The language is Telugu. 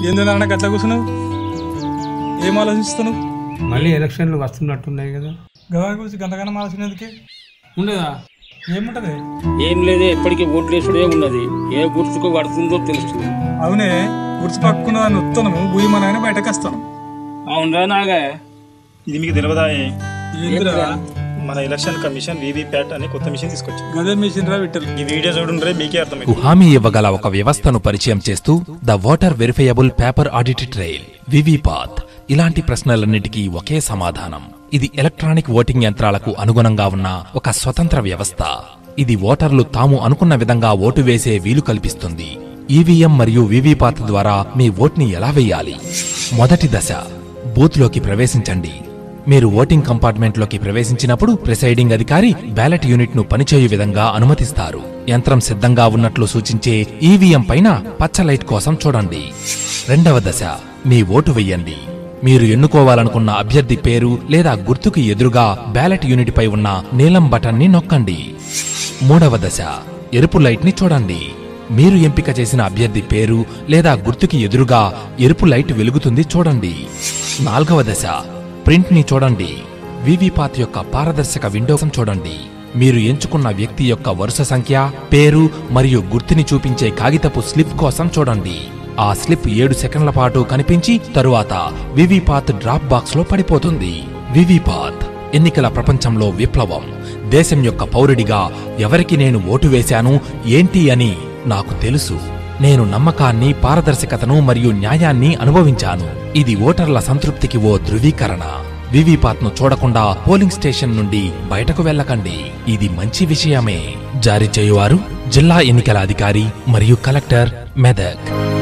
ఏందన్నా గట్ల కూర్చున్నావు ఏం ఆలోచిస్తున్నావు మళ్ళీ ఎలక్షన్లు వస్తున్నట్టున్నాయి కదా గదా గురించి గంటగానం ఆలోచనేందుకే ఉండదా ఏముంటది ఏం లేదే ఎప్పటికీ ఓట్లేసుడే ఉన్నది ఏ గుర్తుకు పడుతుందో తెలుస్తుంది అవునే గుర్తు పక్కున్న దాన్ని ఉత్తనము భూమి మన ఆయన బయటకు వస్తాను అవునరా నాగా ఇది మీకు తెలియదా ఏంద్రా మన ఎలక్షన్ కమిషన్ వీవీప్యాట్ అనే కొత్త మిషన్ తీసుకొచ్చింది గదే మిషన్ రా విట్టలు ఈ వీడియో చూడండి మీకే అర్థమైంది హామీ ఇవ్వగల ఒక వ్యవస్థను పరిచయం చేస్తూ the voter verifiable paper audit trail VVPAT ఇలాంటి ప్రశ్నలన్నిటికీ ఒకే సమాధానం ఇది ఎలక్ట్రానిక్ ఓటింగ్ యంత్రాలకు అనుగుణంగా ఉన్న ఒక స్వతంత్ర వ్యవస్థ ఇది ఓటర్లు తాము అనుకున్న విధంగా ఓటు వేసే వీలు కల్పిస్తుంది ఈవీఎం మరియు వివిపాత్ ద్వారా మీ ఓట్ని ఎలా వేయాలి మొదటి దశ బూత్లోకి ప్రవేశించండి మీరు ఓటింగ్ కంపార్ట్మెంట్లోకి ప్రవేశించినప్పుడు ప్రిసైడింగ్ అధికారి బ్యాలెట్ యూనిట్ ను పనిచేయు విధంగా అనుమతిస్తారు యంత్రం సిద్ధంగా ఉన్నట్లు సూచించే ఈవీఎం పైన పచ్చ లైట్ కోసం చూడండి రెండవ దశ మీ ఓటు వెయ్యండి మీరు ఎన్నుకోవాలనుకున్న అభ్యర్థి పేరు లేదా గుర్తుకి ఎదురుగా బ్యాలెట్ యూనిట్ పై ఉన్న నీలం బటన్ ని నొక్కండి మూడవ దశ ఎరుపు లైట్ ని చూడండి మీరు ఎంపిక చేసిన అభ్యర్థి పేరు లేదా గుర్తుకి ఎదురుగా ఎరుపు లైట్ వెలుగుతుంది చూడండి నాల్గవ దశ ప్రింట్ ని చూడండి వివిపాత్ యొక్క పారదర్శక విండోసం చూడండి మీరు ఎంచుకున్న వ్యక్తి యొక్క వరుస సంఖ్య పేరు మరియు గుర్తుని చూపించే కాగితపు స్లిప్ కోసం చూడండి ఆ స్లిప్ ఏడు సెకండ్ల పాటు కనిపించి తరువాత వివిపాత్ డ్రాప్ బాక్స్ లో పడిపోతుంది వివిపాత్ ఎన్నికల ప్రపంచంలో విప్లవం దేశం యొక్క పౌరుడిగా ఎవరికి నేను ఓటు వేశాను ఏంటి అని నాకు తెలుసు నేను నమ్మకాన్ని పారదర్శకతను మరియు న్యాయాన్ని అనుభవించాను ఇది ఓటర్ల సంతృప్తికి ఓ ధృవీకరణ వివిపాత్ను చూడకుండా పోలింగ్ స్టేషన్ నుండి బయటకు వెళ్ళకండి ఇది మంచి విషయమే జారీ చేయువారు జిల్లా ఎన్నికల అధికారి మరియు కలెక్టర్ మెదక్